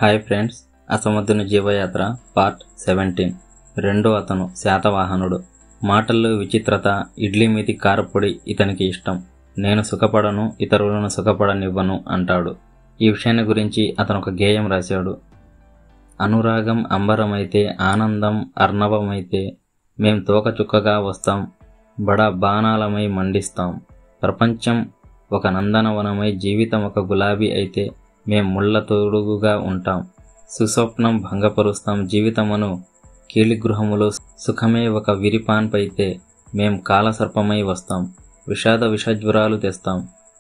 hi friends అసమర్థుని జీవయాత్ర part seventeen రెండో అతను శాతవాహనుడు మాటల్లో విచిత్రత ఇడ్లీ మీది కారపొడి ఇతనికి ఇష్టం నేను సుఖపడను ఇతరులను సుఖపడనివ్వను అంటాడు ఈ విషయాన్ని గురించి అతను ఒక గేయం రాశాడు అనురాగం అంబరమైతే ఆనందం అర్ణవమైతే మేం తోకచుక్కగా వస్తాం బడా బాణాలమై మండిస్తాం ప్రపంచం ఒక నందనవనమై జీవితం ఒక గులాబీ అయితే మేం ముళ్ళ తోడుగుగా ఉంటాం సుస్వప్నం భంగపరుస్తాం జీవితమును కీలిగృహములో సుఖమే ఒక విరిపాన్పైతే మేం కాలసర్పమై వస్తాం విషాద విషజ్వరాలు తెస్తాం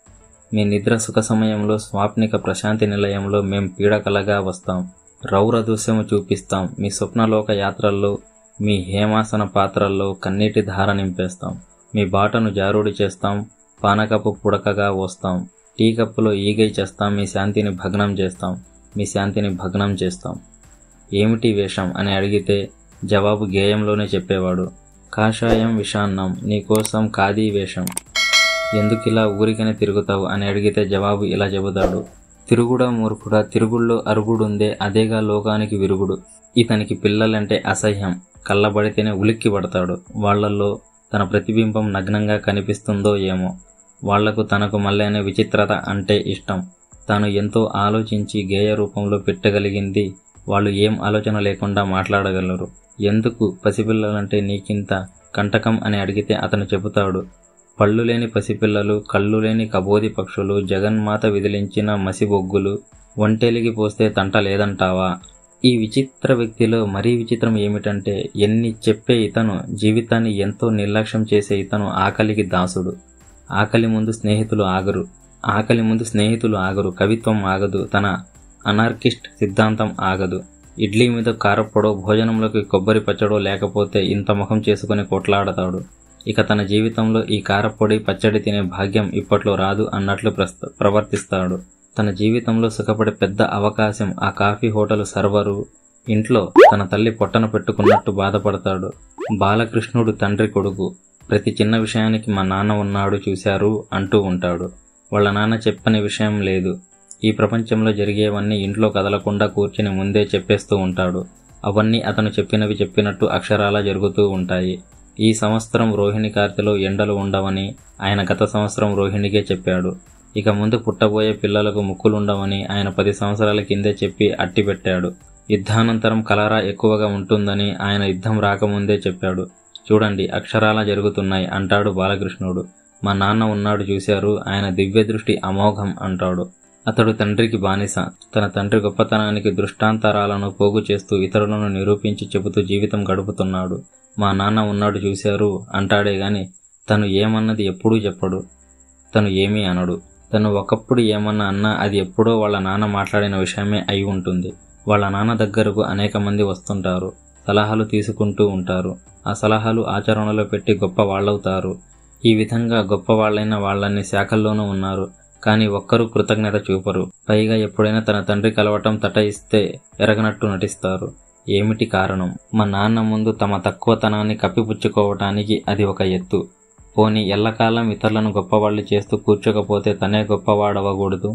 మీ నిద్ర సుఖ సమయంలో స్వాప్నిక ప్రశాంతి నిలయంలో మేం పీడకలగా వస్తాం రౌర దృశ్యము చూపిస్తాం మీ స్వప్నలోక యాత్రల్లో మీ హేమాసన పాత్రల్లో కన్నీటి ధార నింపేస్తాం మీ బాటను జారుడి చేస్తాం పానకపు పుడకగా వస్తాం టీ కప్పులో ఈగై చేస్తాం మీ శాంతిని భగ్నం చేస్తాం మీ శాంతిని భగ్నం చేస్తాం ఏమిటి వేషం అని అడిగితే జవాబు గేయంలోనే చెప్పేవాడు కాషాయం విషాన్నం నీకోసం ఖాదీ వేషం ఎందుకిలా ఊరికనే తిరుగుతావు అని అడిగితే జవాబు ఇలా చెబుతాడు తిరుగుడా మూర్ఖుడా తిరుగుళ్ళో అరుగుడుందే అదేగా లోకానికి విరుగుడు ఇతనికి పిల్లలంటే అసహ్యం కళ్ళబడితేనే ఉలిక్కి పడతాడు వాళ్లల్లో తన ప్రతిబింబం నగ్నంగా కనిపిస్తుందో ఏమో వాళ్లకు తనకు మళ్ళీ విచిత్రత అంటే ఇష్టం తాను ఎంతో ఆలోచించి గేయ రూపంలో పెట్టగలిగింది వాళ్ళు ఏం ఆలోచన లేకుండా మాట్లాడగలరు ఎందుకు పసిపిల్లలంటే నీకింత కంటకం అని అడిగితే అతను చెబుతాడు పళ్ళు లేని పసిపిల్లలు కళ్ళు లేని కబోది పక్షులు జగన్మాత విదిలించిన మసిబొగ్గులు ఒంటెలిగి పోస్తే తంట లేదంటావా ఈ విచిత్ర వ్యక్తిలో మరీ విచిత్రం ఏమిటంటే ఎన్ని చెప్పే ఇతను జీవితాన్ని ఎంతో నిర్లక్ష్యం చేసే ఇతను ఆకలికి దాసుడు ఆకలి ముందు స్నేహితులు ఆగరు ఆకలి ముందు స్నేహితులు ఆగరు కవిత్వం ఆగదు తన అనార్కిస్ట్ సిద్ధాంతం ఆగదు ఇడ్లీ మీద కారప్పొడో భోజనంలోకి కొబ్బరి పచ్చడో లేకపోతే ఇంత ముఖం చేసుకుని కొట్లాడతాడు ఇక తన జీవితంలో ఈ కారపొడి పచ్చడి తినే భాగ్యం ఇప్పట్లో రాదు అన్నట్లు ప్రస్త ప్రవర్తిస్తాడు తన జీవితంలో సుఖపడే పెద్ద అవకాశం ఆ కాఫీ హోటల్ సర్వరు ఇంట్లో తన తల్లి పొట్టన పెట్టుకున్నట్టు బాధపడతాడు బాలకృష్ణుడు తండ్రి కొడుకు ప్రతి చిన్న విషయానికి మా నాన్న ఉన్నాడు చూశారు అంటూ ఉంటాడు వాళ్ళ నాన్న చెప్పని విషయం లేదు ఈ ప్రపంచంలో జరిగేవన్నీ ఇంట్లో కదలకుండా కూర్చుని ముందే చెప్పేస్తూ ఉంటాడు అవన్నీ అతను చెప్పినవి చెప్పినట్టు అక్షరాలా జరుగుతూ ఉంటాయి ఈ సంవత్సరం రోహిణి కార్తెలో ఎండలు ఉండవని ఆయన గత సంవత్సరం రోహిణికే చెప్పాడు ఇక ముందు పుట్టబోయే పిల్లలకు ముక్కులుండవని ఆయన పది సంవత్సరాల కిందే చెప్పి అట్టిపెట్టాడు యుద్ధానంతరం కలరా ఎక్కువగా ఉంటుందని ఆయన యుద్ధం రాకముందే చెప్పాడు చూడండి అక్షరాలా జరుగుతున్నాయి అంటాడు బాలకృష్ణుడు మా నాన్న ఉన్నాడు చూశారు ఆయన దివ్య దృష్టి అమోఘం అంటాడు అతడు తండ్రికి బానిస తన తండ్రి గొప్పతనానికి దృష్టాంతరాలను పోగు చేస్తూ ఇతరులను నిరూపించి చెబుతూ జీవితం గడుపుతున్నాడు మా నాన్న ఉన్నాడు చూశారు అంటాడే గాని తను ఏమన్నది ఎప్పుడూ చెప్పడు తను ఏమీ అనడు తను ఒకప్పుడు ఏమన్నా అన్నా అది ఎప్పుడో వాళ్ళ నాన్న మాట్లాడిన విషయమే అయి ఉంటుంది వాళ్ళ నాన్న దగ్గరకు అనేక మంది వస్తుంటారు సలహాలు తీసుకుంటూ ఉంటారు ఆ సలహాలు ఆచరణలో పెట్టి గొప్ప వాళ్ళవుతారు ఈ విధంగా గొప్ప వాళ్ళైన వాళ్ళన్ని శాఖల్లోనూ ఉన్నారు కానీ ఒక్కరూ కృతజ్ఞత చూపరు పైగా ఎప్పుడైనా తన తండ్రి కలవటం తటయిస్తే ఎరగనట్టు నటిస్తారు ఏమిటి కారణం మా నాన్న ముందు తమ తక్కువతనాన్ని కప్పిపుచ్చుకోవటానికి అది ఒక ఎత్తు పోని ఎల్లకాలం ఇతరులను గొప్పవాళ్ళు చేస్తూ కూర్చోకపోతే తనే గొప్పవాడవకూడదు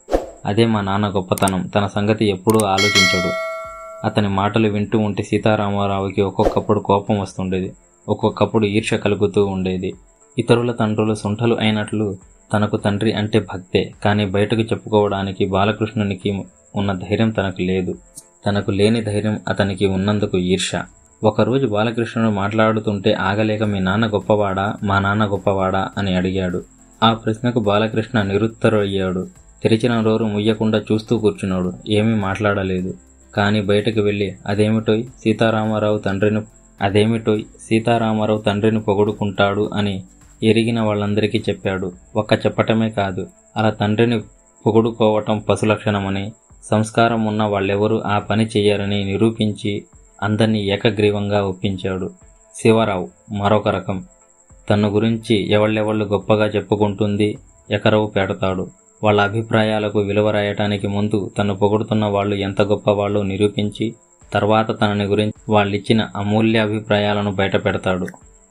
అదే మా నాన్న గొప్పతనం తన సంగతి ఎప్పుడూ ఆలోచించడు అతని మాటలు వింటూ ఉంటే సీతారామారావుకి ఒక్కొక్కప్పుడు కోపం వస్తుండేది ఒక్కొక్కప్పుడు ఈర్ష్య కలుగుతూ ఉండేది ఇతరుల తండ్రులు సుంఠలు అయినట్లు తనకు తండ్రి అంటే భక్తే కానీ బయటకు చెప్పుకోవడానికి బాలకృష్ణునికి ఉన్న ధైర్యం తనకు లేదు తనకు లేని ధైర్యం అతనికి ఉన్నందుకు ఈర్ష్య ఒకరోజు బాలకృష్ణుడు మాట్లాడుతుంటే ఆగలేక మీ నాన్న గొప్పవాడా మా నాన్న గొప్పవాడా అని అడిగాడు ఆ ప్రశ్నకు బాలకృష్ణ నిరుత్తరయ్యాడు తెరిచిన నోరు ముయ్యకుండా చూస్తూ కూర్చున్నాడు ఏమీ మాట్లాడలేదు కానీ బయటకు వెళ్ళి అదేమిటోయ్ సీతారామారావు తండ్రిని అదేమిటోయ్ సీతారామారావు తండ్రిని పొగుడుకుంటాడు అని ఎరిగిన వాళ్ళందరికీ చెప్పాడు ఒక్క చెప్పటమే కాదు అలా తండ్రిని పొగుడుకోవటం పశులక్షణమని సంస్కారం ఉన్న వాళ్ళెవరూ ఆ పని చెయ్యరని నిరూపించి అందరినీ ఏకగ్రీవంగా ఒప్పించాడు శివరావు మరొక రకం తన గురించి ఎవళ్ళెవళ్ళు గొప్పగా చెప్పుకుంటుంది ఎకరవు పెడతాడు వాళ్ళ అభిప్రాయాలకు విలువ రాయటానికి ముందు తను పొగుడుతున్న వాళ్ళు ఎంత గొప్పవాళ్ళు నిరూపించి తర్వాత తనని గురించి వాళ్ళిచ్చిన అమూల్య అభిప్రాయాలను బయట పెడతాడు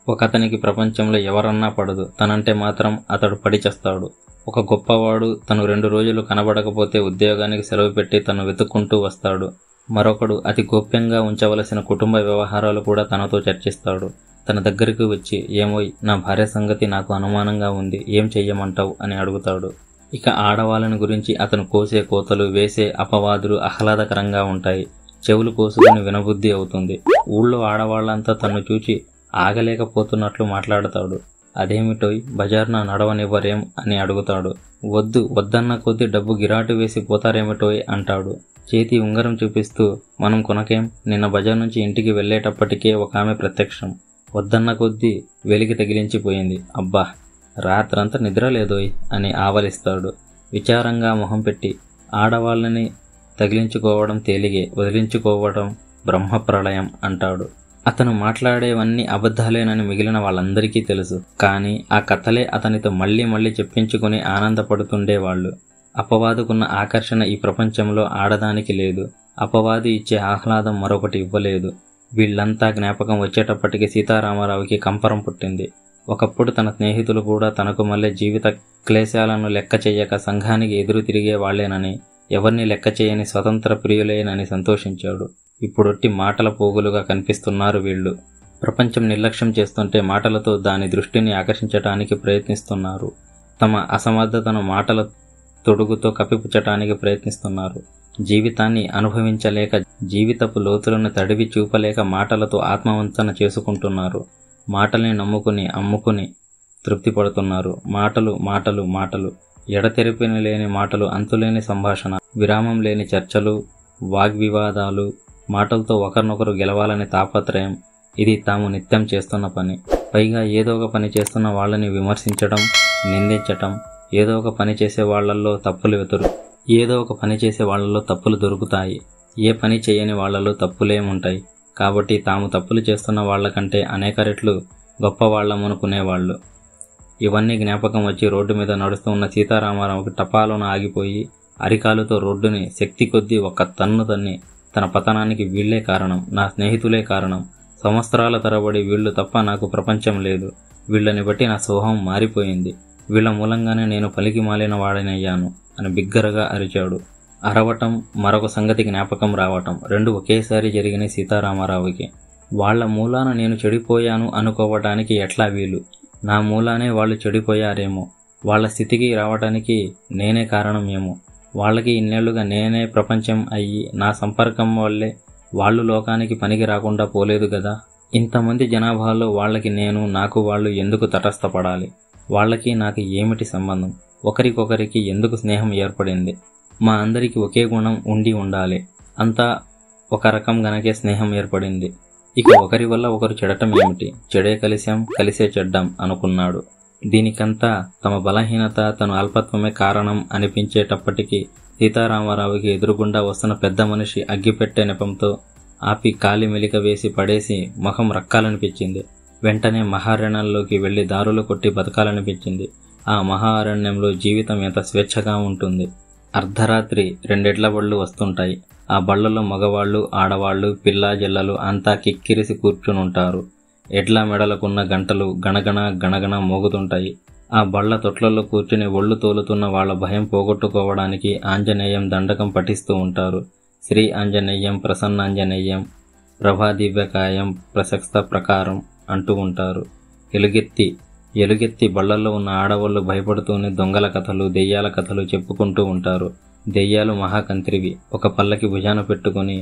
ఒకతనికి ప్రపంచంలో ఎవరన్నా పడదు తనంటే మాత్రం అతడు పడిచేస్తాడు ఒక గొప్పవాడు తను రెండు రోజులు కనబడకపోతే ఉద్యోగానికి సెలవు పెట్టి తను వెతుక్కుంటూ వస్తాడు మరొకడు అతి గోప్యంగా ఉంచవలసిన కుటుంబ వ్యవహారాలు కూడా తనతో చర్చిస్తాడు తన దగ్గరికి వచ్చి ఏమోయ్ నా భార్య సంగతి నాకు అనుమానంగా ఉంది ఏం చెయ్యమంటావు అని అడుగుతాడు ఇక ఆడవాళ్ళని గురించి అతను కోసే కోతలు వేసే అపవాదులు ఆహ్లాదకరంగా ఉంటాయి చెవులు కోసుకుని వినబుద్ధి అవుతుంది ఊళ్ళో ఆడవాళ్ళంతా తను చూచి ఆగలేకపోతున్నట్లు మాట్లాడతాడు అదేమిటోయ్ బజార్న నడవనివ్వరేం అని అడుగుతాడు వద్దు వద్దన్న కొద్దీ డబ్బు గిరాటు వేసి పోతారేమిటోయ్ అంటాడు చేతి ఉంగరం చూపిస్తూ మనం కొనకేం నిన్న బజార్ నుంచి ఇంటికి వెళ్ళేటప్పటికే ఒక ఆమె ప్రత్యక్షం వద్దన్న కొద్దీ వెలికి తగిలించిపోయింది అబ్బా రాత్రంతా నిద్ర లేదోయ్ అని ఆవలిస్తాడు విచారంగా మొహం పెట్టి ఆడవాళ్ళని తగిలించుకోవడం తేలిగే వదిలించుకోవడం బ్రహ్మప్రళయం అంటాడు అతను మాట్లాడేవన్నీ అబద్ధాలేనని మిగిలిన వాళ్ళందరికీ తెలుసు కానీ ఆ కథలే అతనితో మళ్ళీ మళ్ళీ చెప్పించుకుని ఆనందపడుతుండేవాళ్ళు అపవాదుకున్న ఆకర్షణ ఈ ప్రపంచంలో ఆడదానికి లేదు అపవాది ఇచ్చే ఆహ్లాదం మరొకటి ఇవ్వలేదు వీళ్ళంతా జ్ఞాపకం వచ్చేటప్పటికి సీతారామారావుకి కంపరం పుట్టింది ఒకప్పుడు తన స్నేహితులు కూడా తనకు మళ్ళీ జీవిత క్లేశాలను లెక్క చెయ్యక సంఘానికి ఎదురు తిరిగే వాళ్లేనని ఎవరిని లెక్క చేయని స్వతంత్ర ప్రియులేనని సంతోషించాడు ఇప్పుడొట్టి మాటల పోగులుగా కనిపిస్తున్నారు వీళ్ళు ప్రపంచం నిర్లక్ష్యం చేస్తుంటే మాటలతో దాని దృష్టిని ఆకర్షించటానికి ప్రయత్నిస్తున్నారు తమ అసమర్థతను మాటల తొడుగుతో కప్పిపుచ్చటానికి ప్రయత్నిస్తున్నారు జీవితాన్ని అనుభవించలేక జీవితపు లోతులను తడివి చూపలేక మాటలతో ఆత్మవంచన చేసుకుంటున్నారు మాటల్ని నమ్ముకుని అమ్ముకుని తృప్తి పడుతున్నారు మాటలు మాటలు మాటలు ఎడతెరిపిన లేని మాటలు అంతులేని సంభాషణ విరామం లేని చర్చలు వాగ్వివాదాలు మాటలతో ఒకరినొకరు గెలవాలనే తాపత్రయం ఇది తాము నిత్యం చేస్తున్న పని పైగా ఏదో ఒక పని చేస్తున్న వాళ్ళని విమర్శించడం నిందించటం ఏదో ఒక పని చేసే వాళ్ళల్లో తప్పులు వెతురు ఏదో ఒక పని చేసే వాళ్ళలో తప్పులు దొరుకుతాయి ఏ పని చేయని వాళ్ళలో తప్పులేముంటాయి కాబట్టి తాము తప్పులు చేస్తున్న వాళ్ళకంటే అనేక రెట్లు గొప్పవాళ్ళమనుకునేవాళ్ళు ఇవన్నీ జ్ఞాపకం వచ్చి రోడ్డు మీద నడుస్తూ ఉన్న సీతారామారావుకి టపాలున ఆగిపోయి అరికాలుతో రోడ్డుని శక్తి కొద్దీ ఒక తన్ను తన్ని తన పతనానికి వీళ్లే కారణం నా స్నేహితులే కారణం సంవత్సరాల తరబడి వీళ్ళు తప్ప నాకు ప్రపంచం లేదు వీళ్ళని బట్టి నా సోహం మారిపోయింది వీళ్ళ మూలంగానే నేను పలికి మాలిన వాడినయ్యాను అని బిగ్గరగా అరిచాడు అరవటం మరొక సంగతి జ్ఞాపకం రావటం రెండు ఒకేసారి జరిగిన సీతారామారావుకి వాళ్ల మూలాన నేను చెడిపోయాను అనుకోవటానికి ఎట్లా వీలు నా మూలానే వాళ్ళు చెడిపోయారేమో వాళ్ళ స్థితికి రావటానికి నేనే కారణం ఏమో వాళ్ళకి ఇన్నేళ్లుగా నేనే ప్రపంచం అయ్యి నా సంపర్కం వల్లే వాళ్ళు లోకానికి పనికి రాకుండా పోలేదు కదా ఇంతమంది జనాభాలో వాళ్ళకి నేను నాకు వాళ్ళు ఎందుకు తటస్థపడాలి వాళ్ళకి నాకు ఏమిటి సంబంధం ఒకరికొకరికి ఎందుకు స్నేహం ఏర్పడింది మా అందరికీ ఒకే గుణం ఉండి ఉండాలి అంతా ఒక రకం గనకే స్నేహం ఏర్పడింది ఇక ఒకరి వల్ల ఒకరు చెడటం ఏమిటి చెడే కలిసాం కలిసే చెడ్డాం అనుకున్నాడు దీనికంతా తమ బలహీనత తన అల్పత్వమే కారణం అనిపించేటప్పటికీ సీతారామారావుకి ఎదురుగుండా వస్తున్న పెద్ద మనిషి అగ్గిపెట్టే నెపంతో ఆపి కాలి మెలిక వేసి పడేసి ముఖం రక్కాలనిపించింది వెంటనే మహారణ్యంలోకి వెళ్లి దారులు కొట్టి బతకాలనిపించింది ఆ మహారణ్యంలో జీవితం ఎంత స్వేచ్ఛగా ఉంటుంది అర్ధరాత్రి రెండెడ్ల బళ్ళు వస్తుంటాయి ఆ బళ్ళలో మగవాళ్ళు ఆడవాళ్లు పిల్లా జల్లలు అంతా కిక్కిరిసి కూర్చునుంటారు ఎడ్ల మెడలకున్న గంటలు గణగణ గణగణ మోగుతుంటాయి ఆ బళ్ళ తొట్లలో కూర్చుని ఒళ్ళు తోలుతున్న వాళ్ళ భయం పోగొట్టుకోవడానికి ఆంజనేయం దండకం పఠిస్తూ ఉంటారు శ్రీ ఆంజనేయం ప్రసన్నాంజనేయం ప్రభాదివ్యకాయం ప్రశస్త ప్రకారం అంటూ ఉంటారు ఎలుగెత్తి ఎలుగెత్తి బళ్ళల్లో ఉన్న ఆడవాళ్ళు భయపడుతూనే దొంగల కథలు దెయ్యాల కథలు చెప్పుకుంటూ ఉంటారు దెయ్యాలు మహాకంత్రివి ఒక పల్లకి భుజాన పెట్టుకుని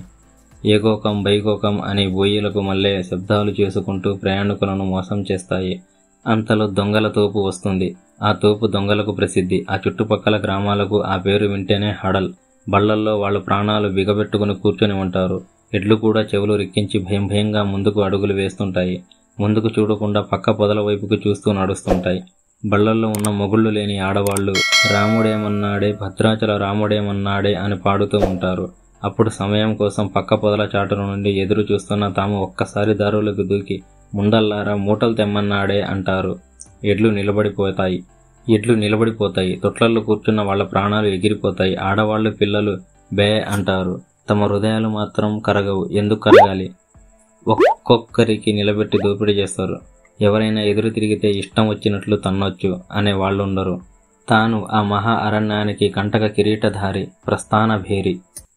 ఏగోకం బైగోకం అని బోయిలకు మళ్ళీ శబ్దాలు చేసుకుంటూ ప్రయాణికులను మోసం చేస్తాయి అంతలో దొంగల తోపు వస్తుంది ఆ తోపు దొంగలకు ప్రసిద్ధి ఆ చుట్టుపక్కల గ్రామాలకు ఆ పేరు వింటేనే హడల్ బళ్ళల్లో వాళ్ళు ప్రాణాలు బిగబెట్టుకుని కూర్చొని ఉంటారు ఎడ్లు కూడా చెవులు రిక్కించి భయం భయంగా ముందుకు అడుగులు వేస్తుంటాయి ముందుకు చూడకుండా పక్క పొదల వైపుకు చూస్తూ నడుస్తుంటాయి బళ్ళల్లో ఉన్న మొగుళ్ళు లేని ఆడవాళ్లు రాముడేమన్నాడే భద్రాచల రాముడేమన్నాడే అని పాడుతూ ఉంటారు అప్పుడు సమయం కోసం పక్క పొదల చాటుల నుండి ఎదురు చూస్తున్న తాము ఒక్కసారి దారులకు దూకి ముండల్లారా మూటలు తెమ్మన్నాడే అంటారు ఎడ్లు నిలబడిపోతాయి ఎడ్లు నిలబడిపోతాయి తొట్లల్లో కూర్చున్న వాళ్ళ ప్రాణాలు ఎగిరిపోతాయి ఆడవాళ్లు పిల్లలు బే అంటారు తమ హృదయాలు మాత్రం కరగవు ఎందుకు కరగాలి ఒక్కొక్కరికి నిలబెట్టి దోపిడీ చేస్తారు ఎవరైనా ఎదురు తిరిగితే ఇష్టం వచ్చినట్లు తన్నొచ్చు అనే వాళ్ళుండరు తాను ఆ మహా అరణ్యానికి కంటక కిరీటధారి ప్రస్థాన భేరి